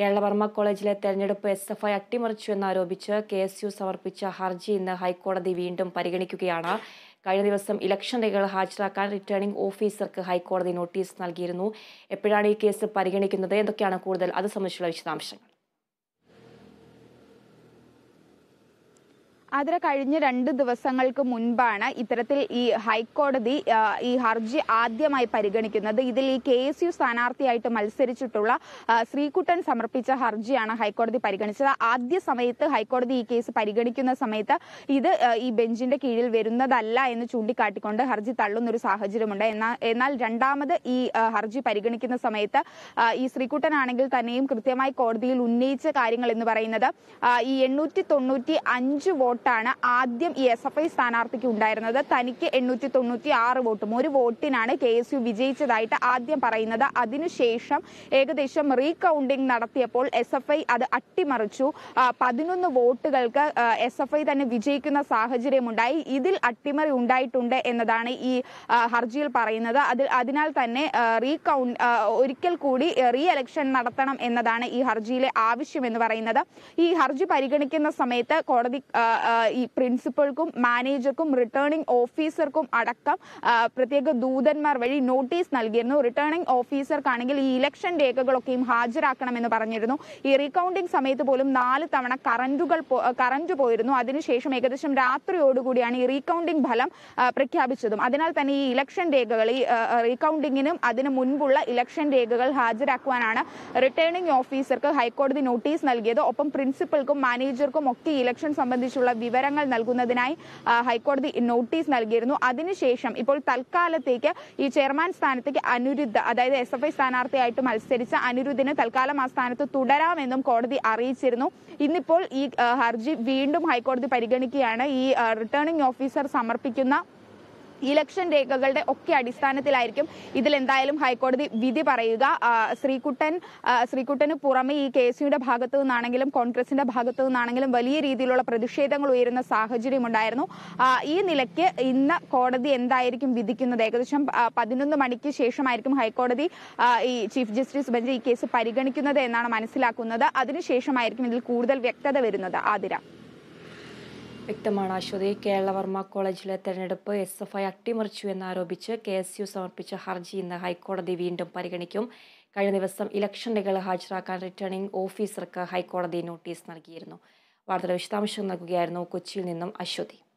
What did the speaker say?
കേരളവർമ്മ കോളേജിലെ തെരഞ്ഞെടുപ്പ് S F I അട്ടിമറിച്ചു എന്നാരോപിച്ച് കെ എസ് യു സമർപ്പിച്ച ഹർജി ഇന്ന് ഹൈക്കോടതി വീണ്ടും പരിഗണിക്കുകയാണ് കഴിഞ്ഞ ദിവസം ഇലക്ഷൻ രേഖകൾ ഹാജരാക്കാൻ റിട്ടേണിംഗ് ഓഫീസർക്ക് ഹൈക്കോടതി നോട്ടീസ് നൽകിയിരുന്നു എപ്പോഴാണ് ഈ കേസ് പരിഗണിക്കുന്നത് എന്തൊക്കെയാണ് കൂടുതൽ അത് സംബന്ധിച്ചുള്ള വിശദാംശങ്ങൾ അതിന് കഴിഞ്ഞ രണ്ട് ദിവസങ്ങൾക്ക് മുൻപാണ് ഇത്തരത്തിൽ ഈ ഹൈക്കോടതി ആ, ഈ ഹർജി ആദ്യമായി പരിഗണിക്കുന്നത് ഇതിൽ ഈ കെ എസ് യു സ്ഥാനാർത്ഥിയായിട്ട് മത്സരിച്ചിട്ടുള്ള ആ, ശ്രീകുട്ടൻ സമർപ്പിച്ച ഹർജിയാണ് ഹൈക്കോടതി പരിഗണിച്ചത് ആദ്യ സമയത്ത് ഹൈക്കോടതി ഈ കേസ് പരിഗണിക്കുന്ന സമയത്ത് ഇത് ആ, ഈ ബെഞ്ചിന്റെ കീഴിൽ വരുന്നതല്ല എന്ന് ചൂണ്ടിക്കാട്ടിക്കൊണ്ട് ഹർജി തള്ളുന്ന ഒരു സാഹചര്യമുണ്ട് എന്നാൽ എന്നാൽ രണ്ടാമത് ഈ ആ, ഹർജി പരിഗണിക്കുന്ന സമയത്ത് ആ, ഈ ശ്രീകുട്ടനാണെങ്കിൽ തന്നെയും കൃത്യമായി കോടതിയിൽ ഉന്നയിച്ച കാര്യങ്ങൾ എന്ന് പറയുന്നത് ആ, ഈ എണ്ണൂറ്റി തൊണ്ണൂറ്റി അഞ്ച് വോട്ടാണ് ആദ്യം ഈ എസ് എഫ് ഐ സ്ഥാനാർത്ഥിക്ക് ഉണ്ടായിരുന്നത് തനിക്ക് എണ്ണൂറ്റി തൊണ്ണൂറ്റി ആറ് വോട്ടും ഒരു വോട്ടിനാണ് കെ എസ് യു വിജയിച്ചതായിട്ട് ആദ്യം പറയുന്നത് അതിനുശേഷം ഏകദേശം റീകൗണ്ടിംഗ് നടത്തിയപ്പോൾ എസ് എഫ് ഐ അത് അട്ടിമറിച്ചു ആ, പതിനൊന്ന് വോട്ടുകൾക്ക് എസ് എഫ് ഐ തന്നെ വിജയിക്കുന്ന സാഹചര്യമുണ്ടായി ഇതിൽ അട്ടിമറി ഉണ്ടായിട്ടുണ്ട് എന്നതാണ് ഈ ആ, ഹർജിയിൽ പറയുന്നത് അതിൽ അതിനാൽ തന്നെ റീകൗണ്ട് ഒരിക്കൽ കൂടി റീ എലക്ഷൻ നടത്തണം എന്നതാണ് ഈ ഹർജിയിലെ ആവശ്യം എന്ന് പറയുന്നത് ഈ ഹർജി പരിഗണിക്കുന്ന സമയത്ത് കോടതി ആ, ആ, ഈ പ്രിൻസിപ്പൽക്കും മാനേജർക്കും റിട്ടേണിംഗ് ഓഫീസർക്കും അടക്കം ആ, പ്രത്യേക ദൂതന്മാർ വഴി നോട്ടീസ് നൽകിയിരുന്നു റിട്ടേണിംഗ് ഓഫീസർക്കാണെങ്കിൽ ഈ ഇലക്ഷൻ രേഖകളൊക്കെയും ഹാജരാക്കണമെന്ന് പറഞ്ഞിരുന്നു ഈ റീകൗണ്ടിംഗ് സമയത്ത് പോലും നാല് തവണ കറന്റുകൾ പോ- കറന്റ് പോയിരുന്നു അതിനുശേഷം ഏകദേശം രാത്രിയോടുകൂടിയാണ് ഈ റീകൗണ്ടിംഗ് ഫലം ആ, പ്രഖ്യാപിച്ചതും അതിനാൽ തന്നെ ഈ ഇലക്ഷൻ രേഖകൾ ഈ ആ, ആ, റീകൗണ്ടിങ്ങിനും അതിന് മുൻപുള്ള ഇലക്ഷൻ രേഖകൾ ഹാജരാക്കുവാനാണ് റിട്ടേണിംഗ് ഓഫീസർക്ക് ഹൈക്കോടതി നോട്ടീസ് നൽകിയത് ഒപ്പം പ്രിൻസിപ്പൽക്കും മാനേജർക്കും ഒക്കെ ഈ ഇലക്ഷൻ സംബന്ധിച്ചുള്ള വിവരങ്ങൾ നൽകുന്നതിനായി ആ, ഹൈക്കോടതി നോട്ടീസ് നൽകിയിരുന്നു അതിനുശേഷം ഇപ്പോൾ തൽക്കാലത്തേക്ക് ഈ ചെയർമാൻ സ്ഥാനത്തേക്ക് അനിരുദ്ധ അതായത് എസ് എഫ് ഐ സ്ഥാനാർത്ഥിയായിട്ട് മത്സരിച്ച അനിരുദ്ധിന് തൽക്കാലം ആ സ്ഥാനത്ത് തുടരാമെന്നും കോടതി അറിയിച്ചിരുന്നു ഇന്നിപ്പോൾ ഈ ആ, ഹർജി വീണ്ടും ഹൈക്കോടതി പരിഗണിക്കുകയാണ് ഈ ആ, റിട്ടേണിംഗ് ഓഫീസർ സമർപ്പിക്കുന്ന ഇലക്ഷൻ രേഖകളുടെ ഒക്കെ അടിസ്ഥാനത്തിലായിരിക്കും ഇതിൽ എന്തായാലും ഹൈക്കോടതി വിധി പറയുക ആ, ശ്രീകുട്ടൻ ആ, ശ്രീകുട്ടന് പുറമെ ഈ കെ എസ് യുടെ ഭാഗത്തു നിന്നാണെങ്കിലും കോൺഗ്രസിന്റെ ഭാഗത്തു നിന്നാണെങ്കിലും വലിയ രീതിയിലുള്ള പ്രതിഷേധങ്ങൾ ഉയരുന്ന സാഹചര്യമുണ്ടായിരുന്നു ആ, ഈ നിലയ്ക്ക് ഇന്ന് കോടതി എന്തായിരിക്കും വിധിക്കുന്നത് ഏകദേശം ആ, പതിനൊന്ന് മണിക്ക് ശേഷമായിരിക്കും ഹൈക്കോടതി ആ, ഈ ചീഫ് ജസ്റ്റിസ് ബെഞ്ച് ഈ കേസ് പരിഗണിക്കുന്നത് എന്നാണ് മനസ്സിലാക്കുന്നത് അതിനുശേഷമായിരിക്കും ഇതിൽ കൂടുതൽ വ്യക്തത വരുന്നത് ആതിര വ്യക്തമാണ് അശ്വതി കേരളവർമ്മ കോളേജിലെ തെരഞ്ഞെടുപ്പ് എസ് എഫ് ഐ അട്ടിമറിച്ചു എന്നാരോപിച്ച് കെ എസ് യു സമർപ്പിച്ച ഹർജി ഇന്ന് ഹൈക്കോടതി വീണ്ടും പരിഗണിക്കും കഴിഞ്ഞ ദിവസം ഇലക്ഷൻ രേഖകൾ ഹാജരാക്കാൻ റിട്ടേണിംഗ് ഓഫീസർക്ക് ഹൈക്കോടതി നോട്ടീസ് നൽകിയിരുന്നു വാർത്തയുടെ വിശദാംശം നൽകുകയായിരുന്നു കൊച്ചിയിൽ നിന്നും അശ്വതി